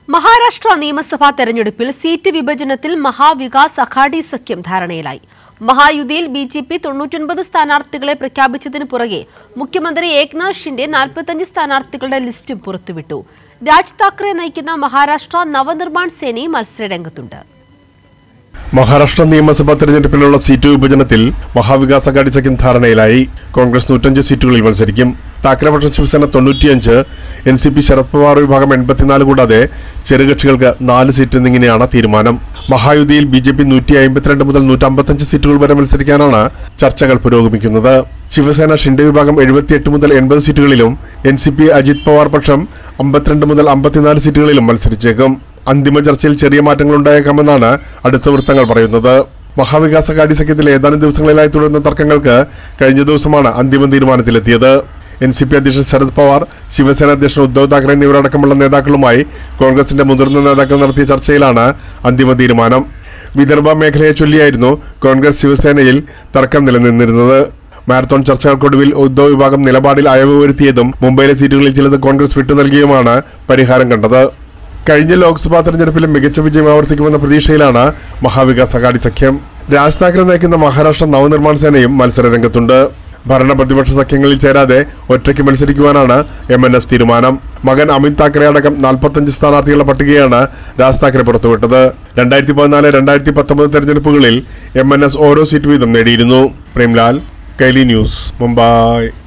മഹാരാഷ്ട്ര നിയമസഭാ തെരഞ്ഞെടുപ്പിൽ സീറ്റ് വിഭജനത്തിൽ മഹാവികാസ് അഘാഡി സഖ്യം ധാരണയിലായി മഹായുതിയിൽ ബി ജെ പി തൊണ്ണൂറ്റൊൻപത് സ്ഥാനാർത്ഥികളെ പ്രഖ്യാപിച്ചതിന് പുറകെ മുഖ്യമന്ത്രി ഏക്നാഥ് ഷിൻഡെ നാൽപ്പത്തഞ്ച് സ്ഥാനാർത്ഥികളുടെ ലിസ്റ്റും പുറത്തുവിട്ടു രാജ് താക്കറെ നയിക്കുന്ന മഹാരാഷ്ട്ര നവനിർമ്മാൺ സേനയും മത്സരരംഗത്തുണ്ട് മഹാരാഷ്ട്ര നിയമസഭാ തെരഞ്ഞെടുപ്പിലുള്ള സീറ്റ് വിഭജനത്തിൽ മഹാവികാസ് അഘാഡി സഖ്യം ധാരണയിലായി കോൺഗ്രസ് നൂറ്റഞ്ച് സീറ്റുകളിൽ മത്സരിക്കും താക്കരപക്ഷ ശിവസേന തൊണ്ണൂറ്റിയഞ്ച് N C P Sharad Pawar വിഭാഗം എൺപത്തിനാല് കൂടാതെ ചെറുകക്ഷികൾക്ക് നാല് സീറ്റ് എന്നിങ്ങനെയാണ് തീരുമാനം മഹായുതിയിൽ ബി ജെ പി നൂറ്റി അമ്പത്തിരണ്ട് മുതൽ നൂറ്റമ്പത്തഞ്ച് സീറ്റുകൾ വരെ മത്സരിക്കാനാണ് ചർച്ചകൾ പുരോഗമിക്കുന്നത് ശിവസേന ഷിൻഡെ വിഭാഗം എഴുപത്തിയെട്ട് മുതൽ എൺപത് സീറ്റുകളിലും N C P Ajit Pawar പക്ഷം അമ്പത്തിരണ്ട് മുതൽ അമ്പത്തിനാല് സീറ്റുകളിലും മത്സരിച്ചേക്കും അന്തിമ ചർച്ചയിൽ ചെറിയ മാറ്റങ്ങൾ ഉണ്ടായേക്കാമെന്നാണ് അടുത്ത വൃത്തങ്ങൾ പറയുന്നത് മഹാവികാസ് അഘാഡി സഖ്യത്തിൽ ഏതാനും ദിവസങ്ങളിലായി തുടരുന്ന തർക്കങ്ങൾക്ക് കഴിഞ്ഞ ദിവസമാണ് അന്തിമ തീരുമാനത്തിലെത്തിയത് എൻ സി പി അധ്യക്ഷൻ ശരത് പവാർ ശിവസേന അധ്യക്ഷൻ ഉദ്ധവ് താക്കറെ എന്നിവരടക്കമുള്ള നേതാക്കളുമായി കോൺഗ്രസിന്റെ മുതിർന്ന നേതാക്കൾ നടത്തിയ ചർച്ചയിലാണ് അന്തിമ തീരുമാനം വിദർഭ മേഖലയെ ചൊല്ലിയായിരുന്നു കോൺഗ്രസ് ശിവസേനയിൽ തർക്കം നിലനിന്നിരുന്നത് മാരത്തോൺ ചർച്ചകൾക്കൊടുവിൽ ഉദ്ധവ് വിഭാഗം നിലപാടിൽ അയവ് വരുത്തിയതും മുംബൈയിലെ സീറ്റുകളിൽ ചിലത് കോൺഗ്രസ് വിട്ടു നൽകിയുമാണ് പരിഹാരം കണ്ടത് കഴിഞ്ഞ ലോക്സഭാ തെരഞ്ഞെടുപ്പിലും മികച്ച വിജയം ആവർത്തിക്കുമെന്ന പ്രതീക്ഷയിലാണ് മഹാവികാസ് അഘാഡി സഖ്യം രാജ് താക്കറെ നയിക്കുന്ന മഹാരാഷ്ട്ര നവനിർമ്മാൺ സേനയും മത്സരരംഗത്തുണ്ട് ഭരണ പ്രതിപക്ഷ സഖ്യങ്ങളിൽ ചേരാതെ ഒറ്റയ്ക്ക് മത്സരിക്കുവാനാണ് എം എൻ എസ് തീരുമാനം മകൻ അമിത് താക്കറെ അടക്കം നാൽപ്പത്തഞ്ച് സ്ഥാനാർത്ഥികളുടെ പട്ടികയാണ് രാജ് താക്കറെ പുറത്തുവിട്ടത് രണ്ടായിരത്തി പതിനാല് രണ്ടായിരത്തി പത്തൊമ്പത് തെരഞ്ഞെടുപ്പുകളിൽ എം എൻ എസ് ഓരോ സീറ്റ് വീതം നേടിയിരുന്നു പ്രേംലാൽ കൈലി ന്യൂസ് മുംബൈ